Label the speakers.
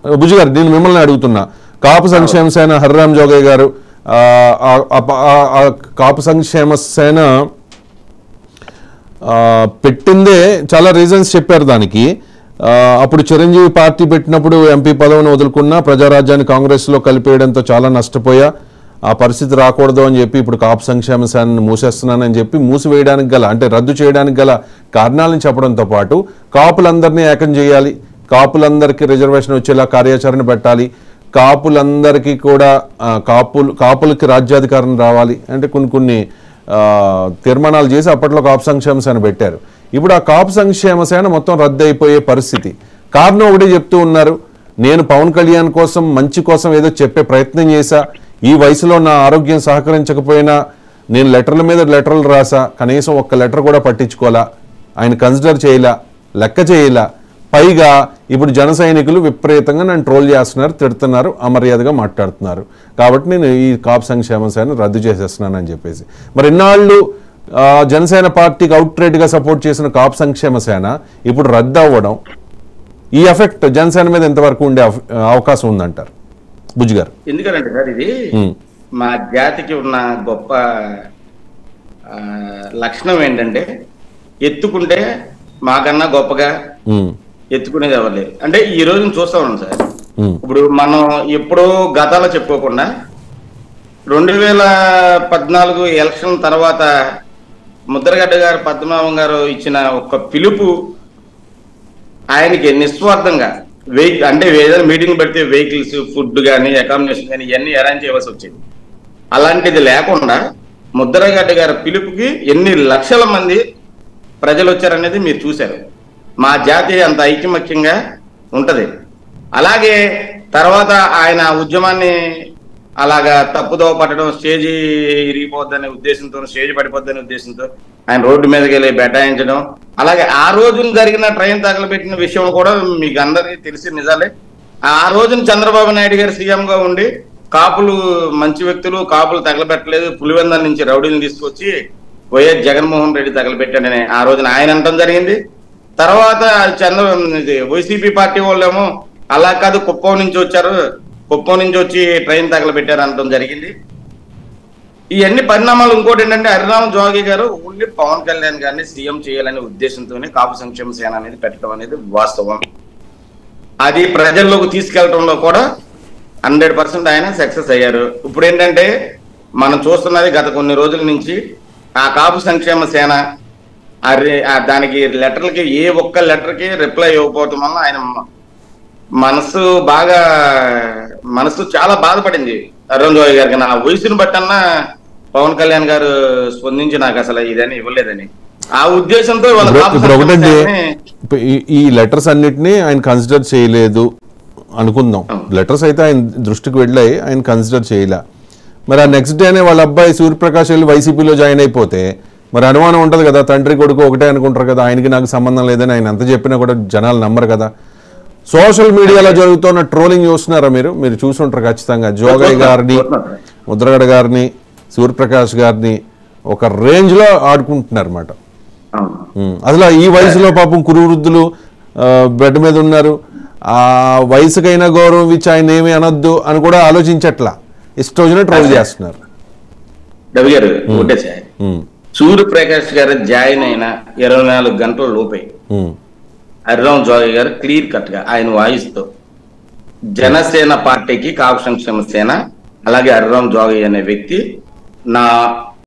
Speaker 1: బుజ్జి గారు నేను మిమ్మల్ని అడుగుతున్నా కాపు సంక్షేమ సేన హరిరామ్ జోగయ్య గారు ఆ, ఆ, ఆ- ఆ- ఆ కాపు సంక్షేమ సేన ఆ, పెట్టిందే చాలా రీజన్స్ చెప్పారు దానికి ఆ, అప్పుడు చిరంజీవి పార్టీ పెట్టినప్పుడు ఎంపీ పదవిని వదులుకున్నా ప్రజారాజ్యాన్ని కాంగ్రెస్లో కలిపేయడంతో చాలా నష్టపోయా ఆ పరిస్థితి రాకూడదు అని చెప్పి ఇప్పుడు కాపు సంక్షేమ సేనని మూసేస్తున్నానని చెప్పి మూసివేయడానికి గల అంటే రద్దు చేయడానికి గల కారణాలను చెప్పడంతో పాటు కాపులందరినీ ఏకం చేయాలి కాపులందరికీ రిజర్వేషన్ వచ్చేలా కార్యాచరణ పెట్టాలి కాపులందరికీ కూడా ఆ, కాపులు కాపులకి రాజ్యాధికారం రావాలి అంటే కొన్ని కొన్ని ఆ, తీర్మానాలు చేసి అప్పట్లో కాపు సంక్షేమ సేన పెట్టారు ఇప్పుడు ఆ కాపు సంక్షేమ సేన మొత్తం రద్దు అయిపోయే పరిస్థితి కారణం ఒకటి చెప్తూ ఉన్నారు నేను పవన్ కళ్యాణ్ కోసం మంచి కోసం ఏదో చెప్పే ప్రయత్నం చేశా ఈ వయసులో నా ఆరోగ్యం సహకరించకపోయినా నేను లెటర్ల మీద లెటర్లు రాసా కనీసం ఒక్క లెటర్ కూడా పట్టించుకోలా ఆయన కన్సిడర్ చేయలా లెక్క చేయలా పైగా ఇప్పుడు జన సైనికులు విపరీతంగా నన్ను ట్రోల్ చేస్తున్నారు తిడుతున్నారు అమర్యాదగా మాట్లాడుతున్నారు కాబట్టి నేను ఈ కాప్ సంక్షేమ సేన రద్దు చేసేస్తున్నానని చెప్పేసి మరి ఇన్నాళ్ళు ఆ, జనసేన పార్టీకి అవుట్ గా సపోర్ట్ చేసిన కాప్ సంక్షేమ సేన ఇప్పుడు రద్దు అవ్వడం ఈ ఎఫెక్ట్ జనసేన మీద ఎంతవరకు ఉండే అవ- అవకాశం ఉందంటారు బుజ్జి గారు
Speaker 2: ఎందుకంటే సార్ ఇది
Speaker 1: ఉమ్,
Speaker 2: మా జాతికి ఉన్న గొప్ప ఆ, లక్షణం ఏంటంటే ఎత్తుకుంటే మాకన్నా గొప్పగా
Speaker 1: ఉమ్,
Speaker 2: ఎత్తుకునేది ఎవరు లేరు అంటే ఈ రోజు చూస్తా ఉన్నాం సార్
Speaker 1: ఉమ్,
Speaker 2: ఇప్పుడు మనం ఎప్పుడో గతాలు చెప్పుకోకుండా రెండు వేల పద్నాలుగు ఎలక్షన్ తర్వాత ముద్రగడ్డ గారు పద్మనాభం గారు ఇచ్చిన ఒక పిలుపు ఆయనకి నిస్వార్థంగా వెహికల్ అంటే ఏదైనా మీటింగ్ పెడితే వెహికల్స్ ఫుడ్ కానీ అకామిడేషన్ కానీ ఇవన్నీ అరేంజ్ చేయవలసి వచ్చేది అలాంటిది లేకుండా ముద్రగడ్డ గారి పిలుపుకి ఎన్ని లక్షల మంది ప్రజలు వచ్చారనేది మీరు చూశారు మా జాతి అంత ఐకమత్యంగా ఉంటది అలాగే తర్వాత ఆయన ఉద్యమాన్ని అలాగా తప్పుదోవ పట్టడం స్టేజ్ ఇరిగిపోద్దనే ఉద్దేశంతో స్టేజ్ పడిపోద్దనే ఉద్దేశంతో ఆయన రోడ్డు మీదకి వెళ్ళి బెటాయించడం అలాగే ఆ రోజున జరిగిన ట్రైన్ తగలబెట్టిన విషయం కూడా మీకు అందరికీ తెలిసి నిజాలే ఆ రోజున చంద్రబాబు నాయుడు గారు సీఎం గా ఉండి కాపులు మంచి వ్యక్తులు కాపులు తగలబెట్టలేదు పులివెందల నుంచి రౌడీని తీసుకొచ్చి వైఎస్ జగన్మోహన్ రెడ్డి తగలబెట్టాడని ఆ రోజున ఆయన అనటం జరిగింది తర్వాత చంద్ర ఇది వైసీపీ పార్టీ వాళ్ళేమో అలా కాదు కుప్పం నుంచి వచ్చారు కుప్పం నుంచి వచ్చి ట్రైన్ తగలబెట్టారు అనటం జరిగింది ఇవన్నీ పరిణామాలు ఇంకోటి ఏంటంటే హరిరామ జోగి గారు ఓన్లీ పవన్ కళ్యాణ్ గారిని సీఎం చేయాలనే ఉద్దేశంతోనే కాపు సంక్షేమ సేన అనేది పెట్టడం అనేది వాస్తవం అది ప్రజల్లోకి తీసుకెళ్లడంలో కూడా హండ్రెడ్ పర్సెంట్ ఆయన సక్సెస్ అయ్యారు ఇప్పుడు ఏంటంటే మనం చూస్తున్నది గత కొన్ని రోజుల నుంచి ఆ కాపు సంక్షేమ సేన ఆ రే- ఆ దానికి లెటర్లకి ఏ ఒక్క లెటర్కి రిప్లై ఇవ్వకపోవటం వల్ల ఆయన మ- మనసు బాగా మనసు చాలా బాధపడింది అరుణ్ జోయ్ గారికి నా వయసును బట్టన్నా పవన్ కళ్యాణ్ గారు స్పందించి నాకు అసలు ఇదని ఇవ్వలేదని ఆ ఉద్దేశంతో వాళ్ళ
Speaker 1: ఇప్పుడు
Speaker 2: కాపు
Speaker 1: ఇప్పుడు ఒకటండి
Speaker 2: సంక్షేమ సేనని-
Speaker 1: ఇప్పుడు ఈ- ఈ లెటర్స్ అన్నిటినీ ఆయన కన్సిడర్ చేయలేదు అనుకుందాం లెటర్స్ అయితే ఆయన దృష్టికి వెళ్ళాయి ఆయన కన్సిడర్ చేయలే మరి ఆ నెక్స్ట్ డేనే వాళ్ళ అబ్బాయి సూర్యప్రకాష్ వెళ్ళి వైసీపీలో జాయిన్ అయిపోతే మరి అనుమానం ఉంటుంది కదా తండ్రి కొడుకు ఒకటే అనుకుంటారు కదా ఆయనకి నాకు సంబంధం లేదని ఆయన ఎంత చెప్పినా కూడా జనాలు నమ్మరు కదా సోషల్ మీడియాలో జరుగుతున్న ట్రోలింగ్ చూస్తున్నారా మీరు మీరు చూసుంటారు ఖచ్చితంగా జోగయ్య గారిని ముద్రగడ గారిని సూర్యప్రకాష్ గారిని ఒక రేంజ్లో ఆడుకుంటున్నారు అన్నమాట
Speaker 2: అవును.
Speaker 1: ఉమ్, అసలు ఈ వయసులో పాపం కురువృద్ధులు ఆ, బెడ్ మీద ఉన్నారు ఆ వయసుకైనా గౌరవం ఇచ్చి ఆయన ఏమి అనొద్దు అని కూడా ఆలోచించట్లా ఇష్టం వచ్చిన ట్రోల్ చేస్తున్నారు
Speaker 2: రవి గారు ఒకటే సార్
Speaker 1: ఉమ్,
Speaker 2: సూర్యప్రకాష్ గారు జాయిన్ అయిన ఇరవై నాలుగు గంటల లోపే
Speaker 1: ఉమ్,
Speaker 2: హరిరామ్ జోగి గారు క్లియర్ కట్ గా ఆయన వాయిస్ తో జనసేన పార్టీకి కాపు సంక్షేమ సేన అలాగే హరిరామ్ జోగి అనే వ్యక్తి నా